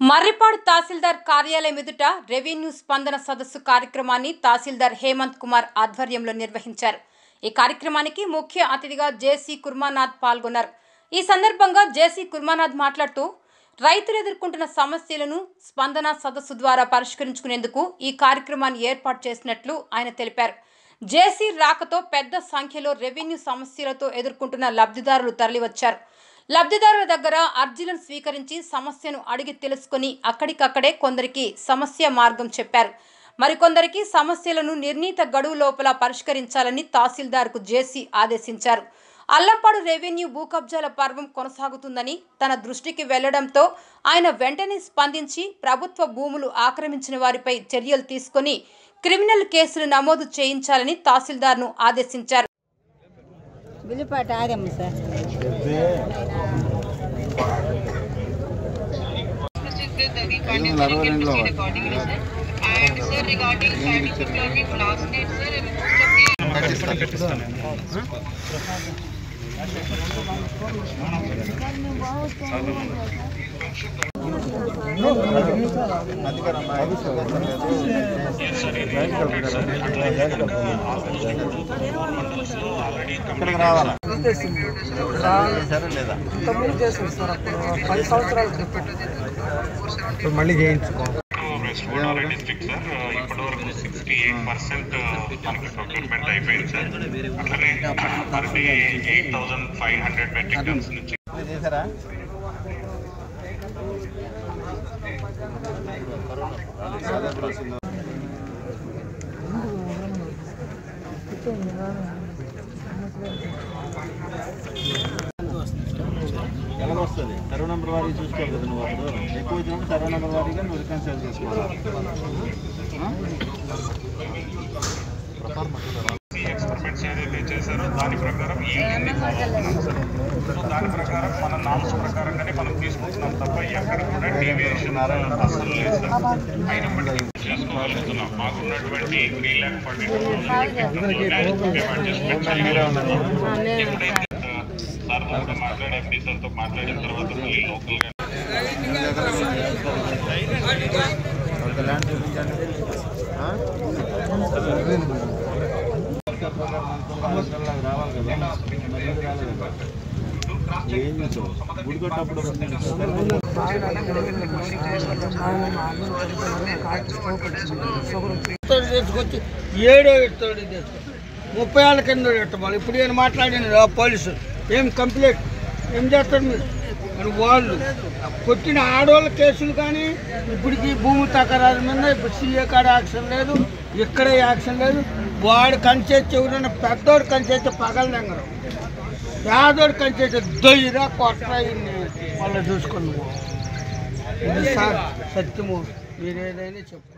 మర్రిపాడు తహసీల్దార్ కార్యాలయం ఎదుట రెవెన్యూ స్పందన సదస్సు కార్యక్రమాన్ని తహసీల్దార్ హేమంత్ కుమార్ ఆధ్వర్యంలో నిర్వహించారు ఈ కార్యక్రమానికి ముఖ్య అతిథిగా జేసీ కుర్మానాథ్ పాల్గొన్నారు ఈ సందర్భంగా జేసీ కుర్మానాథ్ మాట్లాడుతూ రైతులు ఎదుర్కొంటున్న సమస్యలను స్పందన సదస్సు ద్వారా పరిష్కరించుకునేందుకు ఈ కార్యక్రమాన్ని ఏర్పాటు చేసినట్లు ఆయన తెలిపారు జేసీ రాకతో పెద్ద సంఖ్యలో రెవెన్యూ సమస్యలతో ఎదుర్కొంటున్న లబ్ధిదారులు తరలివచ్చారు లబ్ధిదారుల దగ్గర అర్జీలను స్వీకరించి సమస్యను అడిగి తెలుసుకొని అక్కడికక్కడే కొందరికి సమస్య మార్గం చెప్పారు మరికొందరికి సమస్యలను నిర్ణీత గడువు లోపల పరిష్కరించాలని తహసీల్దార్కు జేసీ ఆదేశించారు అల్లంపాడు రెవెన్యూ భూ కబ్జాల పర్వం కొనసాగుతుందని తన దృష్టికి వెళ్లడంతో ఆయన వెంటనే స్పందించి ప్రభుత్వ భూములు ఆక్రమించిన వారిపై చర్యలు తీసుకొని క్రిమినల్ కేసులు నమోదు చేయించాలని తహసీల్దార్ను ఆదేశించారు బిల్లుపాట ఆదమ్మ సార్ ఐదు వందల అరవై రెండులో ఇక్కడికి రావాలా సరే లేదా ఇంతకుముందు చేసింది సార్ అప్పుడు పది సంవత్సరాల క్రితం ఇప్పుడు మళ్ళీ చేయించుకో వెస్ట్ గోదావరి డిస్ట్రిక్ట్ సార్ ఇప్పటి వరకు సిక్స్టీ ఎయిట్ పర్సెంట్ మనకి ప్రొక్యూర్మెంట్ అయిపోయింది సార్ అట్లనే thirty eight thousand five hundred metric tons నుంచి ఇది చేశారా ఎలా వస్తుంది సర్వ నెంబర్ వారికి చూసుకోవాలి కదా నువ్వు అప్పుడు ఎక్కువ వచ్చినప్పుడు సర్వ నెంబర్ వారీగా నువ్వు రికన్సిల్ చేసుకోవాలి ఎక్స్పెరిమెంట్స్ ఏదైతే చేశారో దాని ప్రకారం ఈ ఫాలో అవుతున్నాం సార్ సో దాని ప్రకారం మన నామ్స్ ప్రకారంగానే మనం తీసుకుంటున్నాం తప్ప ఎక్కడ కూడా డీవియేషన్ అసలు లేదు సార్ అయినప్పటికీ చేసుకోగలుగుతున్నాం మాకున్నటువంటి త్రీ ల్యాక్ ఫార్టీ టూ ఎప్పుడైతే సార్ కూడా మాట్లాడి ఎంపీ సార్తో మాట్లాడిన తర్వాత మళ్ళీ లోకల్గా ఒక ల్యాండ్ చూపించండి ఆ? హాస్పిటల్లోకి రావాలి కదా మరి ఎందుకు రాలేదు కదా? ఏం చేసావు గుడి కొట్టప్పుడు ఇత్తడి తీసుకొచ్చి ఏడో ఇత్తడి తీసుకొచ్చి ముప్పై ఏళ్ళ కింద పెట్టవాలి ఇప్పుడు నేను మాట్లాడింది ఆ పోలీసు ఏం కంప్లైంట్ ఏం చేస్తారు మీరు మరి వాళ్ళు కొట్టిన ఆడవాళ్ళ కేసులు కానీ ఇప్పటికి భూమి తకరారు మీద ఇప్పుడు సీఏ కాడ యాక్షన్ లేదు ఇక్కడే యాక్షన్ లేదు వాడు కంచేసి ఎవరైనా పెద్దోడు కంచేస్తే పగల దగ్గర పేదోడు కంచేస్తే దొయ్యరా కొట్రా ఇన్ని వాళ్ళు చూసుకుని ఇది సార్ సత్యము మీరు ఏదైనా చెప్పు